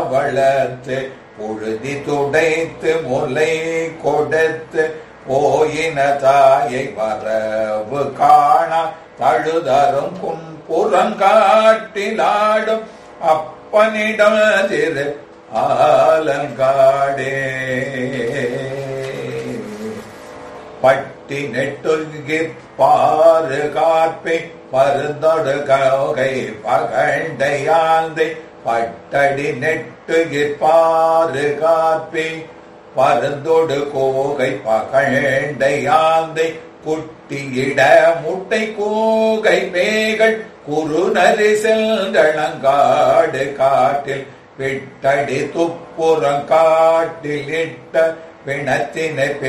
வளர்த்து புழுதி துடைத்து முலை கொடுத்து போயின தாயை வரவு காணா தழுதரும் கும்புறங்காட்டிலாடும் அப்பனிடம் திரு ஆலங்காடே பட்டி நெட்டுகி பாரு காப்பை பருந்தொடு கௌகை பகண்டையாந்தை பட்டடி நெட்டுகி பாரு காப்பை பருந்தொடு கோகை பகண்டையாந்தை குட்டியிட முட்டை கோகை பேகள் குறுநரி செல்களங்காடு காட்டில் விட்டடி துப்புறம் காட்டில் இட்ட பிணத்தினை